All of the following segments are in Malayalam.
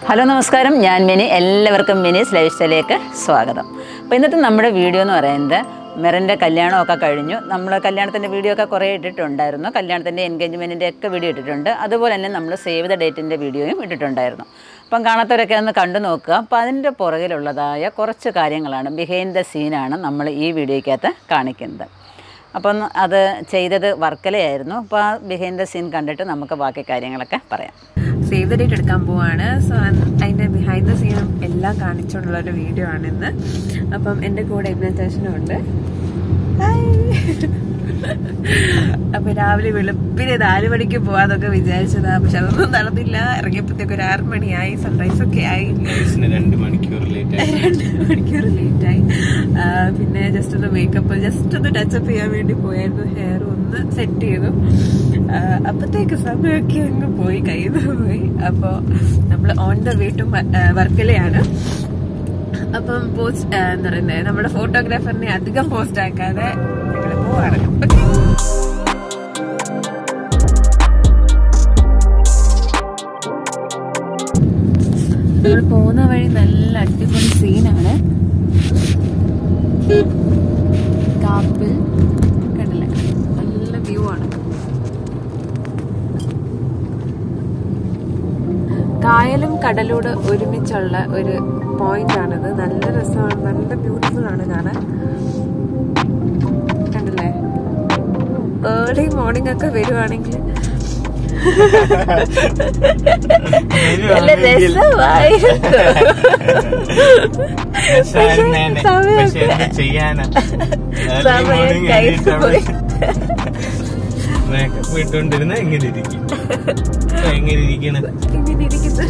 ഹലോ നമസ്കാരം ഞാൻ മിനി എല്ലാവർക്കും മിനീസ് ലൈഫ് സ്റ്റൈലിലേക്ക് സ്വാഗതം അപ്പോൾ ഇന്നത്തെ നമ്മുടെ വീഡിയോ എന്ന് പറയുന്നത് മെറിൻ്റെ കല്യാണമൊക്കെ കഴിഞ്ഞു നമ്മൾ കല്യാണത്തിൻ്റെ വീഡിയോ ഒക്കെ കുറേ ഇട്ടിട്ടുണ്ടായിരുന്നു കല്യാണത്തിൻ്റെ എൻഗേജ്മെൻറ്റിൻ്റെ ഒക്കെ വീഡിയോ ഇട്ടിട്ടുണ്ട് അതുപോലെ തന്നെ നമ്മൾ സേവ് ദ ഡേറ്റിൻ്റെ വീഡിയോയും ഇട്ടിട്ടുണ്ടായിരുന്നു അപ്പം കാണാത്തവരൊക്കെ ഒന്ന് കണ്ടു നോക്കുക അപ്പോൾ അതിൻ്റെ പുറകിലുള്ളതായ കുറച്ച് കാര്യങ്ങളാണ് ബിഹൈൻഡ് ദ സീനാണ് നമ്മൾ ഈ വീഡിയോയ്ക്കകത്ത് കാണിക്കുന്നത് അപ്പം അത് ചെയ്തത് വർക്കലയായിരുന്നു അപ്പോൾ ആ ബിഹൈൻഡ് ദ സീൻ കണ്ടിട്ട് നമുക്ക് ബാക്കി കാര്യങ്ങളൊക്കെ പറയാം സേവ് ദ ഡേറ്റ് എടുക്കാൻ പോവാണ് സോ അതിന്റെ ബിഹൈൻഡ് ദ സീനും എല്ലാം കാണിച്ചുകൊണ്ടുള്ള ഒരു വീഡിയോ ആണ് ഇന്ന് അപ്പം എന്റെ കൂടെ ഇഗ്നേറ്റേഷനും ഉണ്ട് അപ്പൊ രാവിലെ വെളുപ്പിന് നാല് മണിക്ക് പോവാന്നൊക്കെ വിചാരിച്ചതാ പക്ഷെ അതൊന്നും നടന്നില്ല ഇറങ്ങിയപ്പോഴത്തേക്ക് ഒരു ആറ് മണിയായി സൺറൈസ് ഒക്കെ ആയി ഗൈസിന് രണ്ട് മണിക്കൂർ ലേറ്റ് ആയി രണ്ട് മണിക്കൂർ ലേറ്റ് ആയി ആ, പിന്നെ ജസ്റ്റ് ഒന്ന് മേക്കപ്പ് ജസ്റ്റ് ഒന്ന് ടച്ചപ്പ് ചെയ്യാൻ വേണ്ടി പോയായിരുന്നു ഹെയർ ഒന്ന് സെറ്റ് ചെയ്തു ആ, അപ്പത്തേക്ക് സമയമൊക്കെ അങ്ങ് പോയി കയ്യിൽ നിന്ന് പോയി അപ്പോ നമ്മൾ ഓൺ ദ വേ ടു വർക്കലയാണ് അപ്പം പോസ്റ്റ് എന്താ പറയുന്നത് നമ്മുടെ ഫോട്ടോഗ്രാഫറിനെ അധികം പോസ്റ്റ് ആക്കാതെ ഞങ്ങൾ പോവാണ് ഓക്കെ നമ്മൾ പോകുന്ന വഴി നല്ല അടിപൊളി സീനാണ് കാപ്പിൽ കണ്ടില്ലേ നല്ല വ്യൂ ആണ് കായലും കടലൂടെ ഒരുമിച്ചുള്ള ഒരു പോയിന്റ് ആണിത് നല്ല രസമാണ് നല്ല ബ്യൂട്ടിഫുൾ ആണ് കാണാൻ കണ്ടില്ലേ ഏർലി മോർണിംഗ് ഒക്കെ വരുവാണെങ്കിൽ നല്ല രസമായിരുന്നു രസായിരുന്നേനെ. പക്ഷെ എന്ത് ചെയ്യാനാ Early സമയം morning കയ്യിൽ എണീറ്റ് പോയി. മേക്കപ്പ് ഇട്ടുകൊണ്ടിരുന്ന എങ്ങനെ ഇരിക്കും ഇപ്പൊ എങ്ങനെ ഇരിക്കണ ഇങ്ങനെ ഇരിക്കുന്നു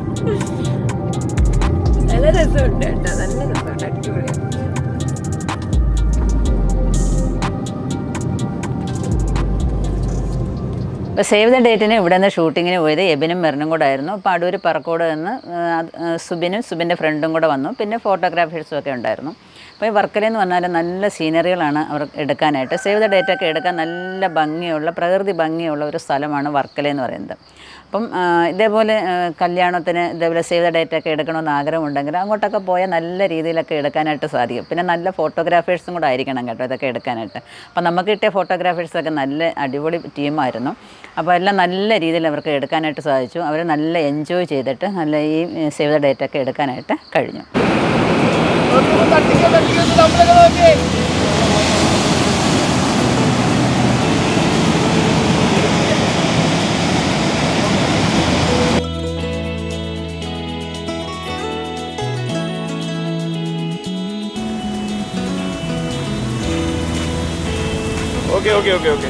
നല്ല രസമുണ്ട് കേട്ടോ നല്ല രസമുണ്ട് അടിപൊളിയാണ് ഇപ്പോൾ സേവ് ദ ഡേറ്റിന് ഇവിടെ നിന്ന് ഷൂട്ടിങ്ങിന് പോയത് എബിനും മെറിനും കൂടെ ആയിരുന്നു അപ്പോൾ അടൂർ പറക്കോട് നിന്ന് ആ, അത്, ആ, സുബിനും സുബിൻ്റെ ഫ്രണ്ടും കൂടെ വന്നു പിന്നെ ഫോട്ടോഗ്രാഫേഴ്സും ഒക്കെ ഉണ്ടായിരുന്നു അപ്പോൾ ഈ വർക്കലെന്ന് പറഞ്ഞാൽ നല്ല സീനറികളാണ് അവർ എടുക്കാനായിട്ട് സേവ് ദ ഡേറ്റ് ഒക്കെ എടുക്കാൻ നല്ല ഭംഗിയുള്ള പ്രകൃതി ഭംഗിയുള്ള ഒരു സ്ഥലമാണ് വർക്കല എന്ന് പറയുന്നത് അപ്പം ആ, ഇതേപോലെ ആ, കല്യാണത്തിന് ഇതേപോലെ സേവ് ദ ഡേറ്റ് ഒക്കെ എടുക്കണമെന്ന് ആഗ്രഹമുണ്ടെങ്കിൽ അങ്ങോട്ടൊക്കെ പോയാൽ നല്ല രീതിയിലൊക്കെ എടുക്കാനായിട്ട് സാധിക്കും പിന്നെ നല്ല ഫോട്ടോഗ്രാഫേഴ്സും കൂടെ ആയിരിക്കണം കേട്ടോ ഇതൊക്കെ എടുക്കാനായിട്ട് അപ്പം നമുക്ക് കിട്ടിയ ഫോട്ടോഗ്രാഫേഴ്സൊക്കെ നല്ല അടിപൊളി ടീമായിരുന്നു അപ്പോൾ എല്ലാം നല്ല രീതിയിൽ അവർക്ക് എടുക്കാനായിട്ട് സാധിച്ചു അവർ നല്ല എൻജോയ് ചെയ്തിട്ട് നല്ല ഈ സേവ് ദ ഡേറ്റ് ഒക്കെ എടുക്കാനായിട്ട് കഴിഞ്ഞു okay okay okay okay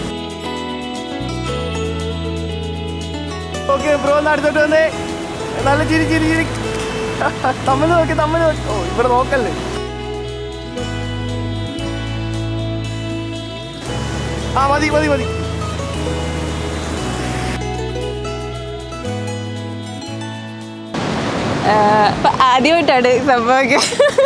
okay bro ഒന്ന് അടുത്തോട്ട് വന്നേ നല്ല ചിരി ചിരി ചിരി തമ്മിൽ നോക്കി തമ്മിൽ നോക്കി ഓ ഇവിടെ നോക്കല്ലേ ആ മതി മതി മതി അപ്പൊ ആദ്യമായിട്ടാണ് ഈ സംഭവമൊക്കെ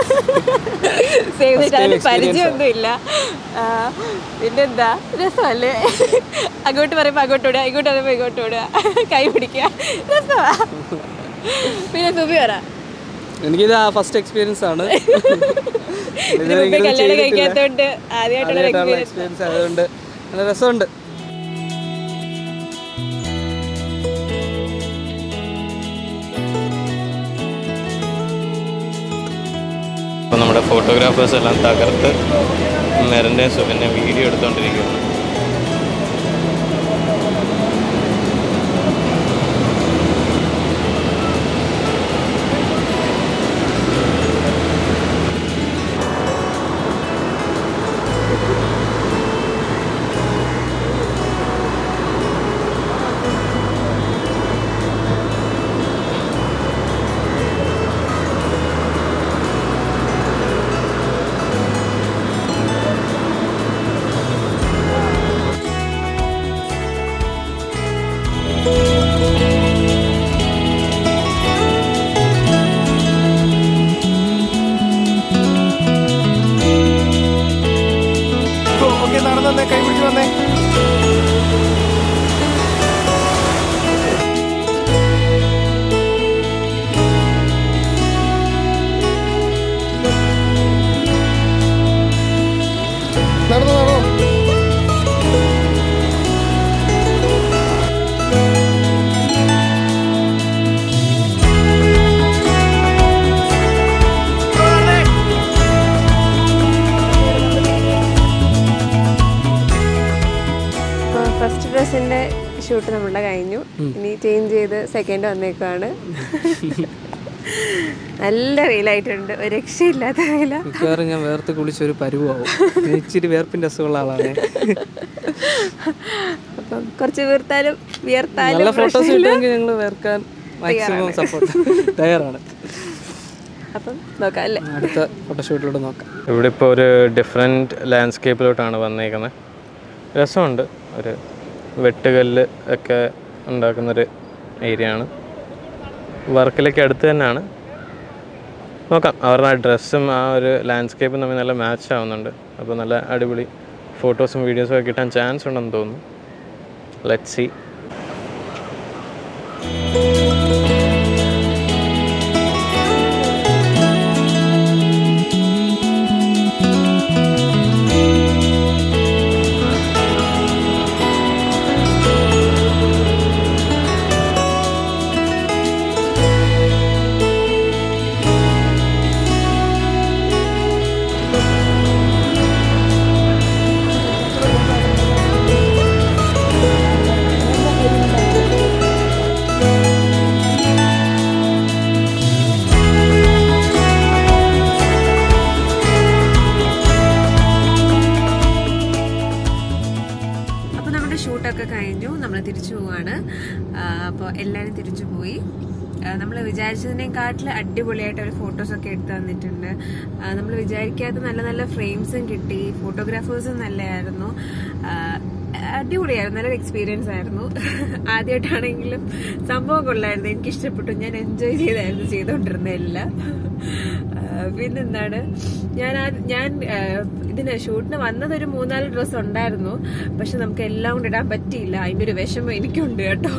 സേവ് ചെയ്തിട്ട് പരിചയമൊന്നുമില്ല ആ, പിന്നെന്താ രസമല്ലേ അങ്ങോട്ട് പറയുമ്പോൾ അങ്ങോട്ട് വിടുക ഇങ്ങോട്ട് പറയുമ്പോൾ ഇങ്ങോട്ട് വിടുക കൈ പിടിക്കുക രസമാ പിന്നെ സുബി പറ എനിക്കിത് ഫസ്റ്റ് എക്സ്പീരിയൻസ് ആണ് ഇതിന് മുമ്പേ കല്യാണം കഴിക്കാത്തോണ്ട് ആദ്യമായിട്ടുള്ള എക്സ്പീരിയൻസ് എക്സ്പീരിയൻസ് ആയതുകൊണ്ട് നല്ല രസമുണ്ട് അപ്പൊ നമ്മുടെ ഫോട്ടോഗ്രാഫേഴ്സ് എല്ലാം തകർത്ത് മെറിന്റെ സുബിന്റെ വീഡിയോ എടുത്തോണ്ടിരിക്കുകയാണ് ഷൂട്ട് നമ്മുടെ കഴിഞ്ഞു ഇനി ചേഞ്ച് ചെയ്ത് സെക്കൻഡ് വന്നേക്കുവാണ് നല്ല വെയിലായിട്ടുണ്ട് ഒരു രക്ഷയില്ലാത്ത വെയില മിക്കവാറും ഞാൻ വേർത്ത് കുളിച്ച് ഒരു പരുവാവും ഞാൻ ഇച്ചിരി വേർപ്പിൻ്റെ അസുഖമുള്ള ആളാണ് അപ്പം കുറച്ച് വീർത്താലും വിയർത്താലും നല്ല ഫോട്ടോസ് പ്രശ്നമില്ല. കിട്ടുമെങ്കിൽ ഞങ്ങൾ വേർക്കാൻ മാക്സിമം സപ്പോർട്ട് തയ്യാറാണ് അപ്പം നോക്കാം അല്ലേ അടുത്ത ഫോട്ടോഷൂട്ടിലൂടെ നോക്കാം ഇവിടെ ഇപ്പോൾ ഒരു ഡിഫറെൻറ്റ് ലാൻഡ്സ്കേപ്പിലോട്ടാണ് വന്നേക്കുന്നത് രസമുണ്ട് ഒരു വെട്ടുകല്ല് ഒക്കെ ഉണ്ടാക്കുന്നൊരു ഏരിയ ആണ് വർക്കിലേക്ക് അടുത്ത് തന്നെയാണ് നോക്കാം അവരുടെ ആ ഡ്രസ്സും ആ ഒരു ലാൻഡ്സ്കേപ്പും തമ്മിൽ നല്ല മാച്ച് ആവുന്നുണ്ട് അപ്പോൾ നല്ല അടിപൊളി ഫോട്ടോസും വീഡിയോസും ഒക്കെ കിട്ടാൻ ചാൻസ് ഉണ്ടെന്ന് തോന്നുന്നു ലെറ്റ് സി അപ്പോൾ നമ്മുടെ ഷൂട്ടൊക്കെ കഴിഞ്ഞു നമ്മൾ തിരിച്ചു പോവാണ് അപ്പോൾ എല്ലാവരും തിരിച്ചു പോയി നമ്മൾ വിചാരിച്ചതിനെക്കാട്ടിൽ അടിപൊളിയായിട്ട് അവർ ഫോട്ടോസൊക്കെ എടുത്തു തന്നിട്ടുണ്ട് നമ്മൾ വിചാരിക്കാത്ത നല്ല നല്ല ഫ്രെയിംസും കിട്ടി ഫോട്ടോഗ്രാഫേഴ്സും നല്ലതായിരുന്നു ആ, അടിപൊളിയായിരുന്നു നല്ലൊരു എക്സ്പീരിയൻസ് ആയിരുന്നു ആദ്യമായിട്ടാണെങ്കിലും സംഭവം കൊള്ളായിരുന്നു എനിക്ക് ഇഷ്ടപ്പെട്ടു ഞാൻ എൻജോയ് ചെയ്തായിരുന്നു ചെയ്തുകൊണ്ടിരുന്ന എല്ലാം ആ, പിന്നെന്താണ് ഞാൻ ആ- ഞാൻ ആ, ഇതിന് ഷൂട്ടിന് വന്നത് ഒരു മൂന്നാല് ഡ്രസ്സ് ഉണ്ടായിരുന്നു പക്ഷെ നമുക്ക് എല്ലാം കൊണ്ട് ഇടാൻ പറ്റിയില്ല അതിന്റെ ഒരു വിഷമം എനിക്കുണ്ട് കേട്ടോ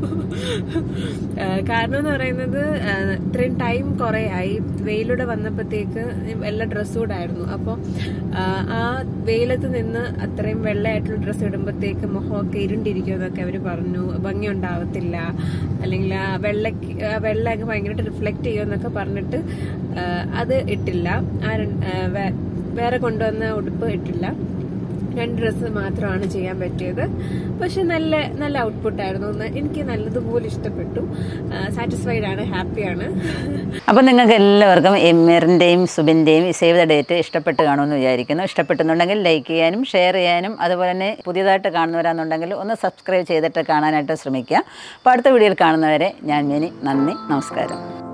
ആ, കാരണം എന്ന് പറയുന്നത് ആ, ഇത്രയും ടൈം കുറെ ആയി വെയിലൂടെ വന്നപ്പോഴത്തേക്ക് എല്ലാ ഡ്രസ്സും കൂടെ ആയിരുന്നു അപ്പോൾ ആ വെയിലത്ത് നിന്ന് അത്രയും വെള്ളമായിട്ടുള്ള ഡ്രസ്സ് ഇടുമ്പോഴത്തേക്ക് മുഖമൊക്കെ ഇരുണ്ടിരിക്കുമെന്നൊക്കെ അവർ പറഞ്ഞു ഭംഗി ഉണ്ടാവത്തില്ല അല്ലെങ്കിൽ ആ വെള്ളക്ക് ആ വെള്ളമൊക്കെ ഭയങ്കരമായിട്ട് റിഫ്ലക്റ്റ് ചെയ്യുമെന്നൊക്കെ പറഞ്ഞിട്ട് ആ, അത് ഇട്ടില്ല ആ രണ്ട്- ആ, വേ- വേറെ കൊണ്ടുവന്ന ഉടുപ്പ് ഇട്ടില്ല രണ്ട് ഡ്രസ്സ് മാത്രമാണ് ചെയ്യാൻ പറ്റിയത് പക്ഷെ നല്ല നല്ല ഔട്ട്പുട്ട് ആയിരുന്നു ഒന്ന് എനിക്ക് നല്ലതുപോലെ ഇഷ്ടപ്പെട്ടു സാറ്റിസ്ഫൈഡ് ആണ് ഹാപ്പിയാണ് അപ്പോൾ നിങ്ങൾക്ക് എല്ലാവർക്കും എമ്മിറിൻ്റെയും സുബിൻ്റെയും സേവ് ദ ഡേറ്റ് ഇഷ്ടപ്പെട്ട് കാണുമെന്ന് വിചാരിക്കുന്നു ഇഷ്ടപ്പെട്ടുന്നുണ്ടെങ്കിൽ ലൈക്ക് ചെയ്യാനും ഷെയർ ചെയ്യാനും അതുപോലെ തന്നെ പുതിയതായിട്ട് കാണുന്നവരാണെന്നുണ്ടെങ്കിൽ ഒന്ന് സബ്സ്ക്രൈബ് ചെയ്തിട്ട് കാണാനായിട്ട് ശ്രമിക്കുക അപ്പോൾ അടുത്ത വീഡിയോയിൽ കാണുന്നവരെ ഞാൻ മിനി നന്ദി നമസ്കാരം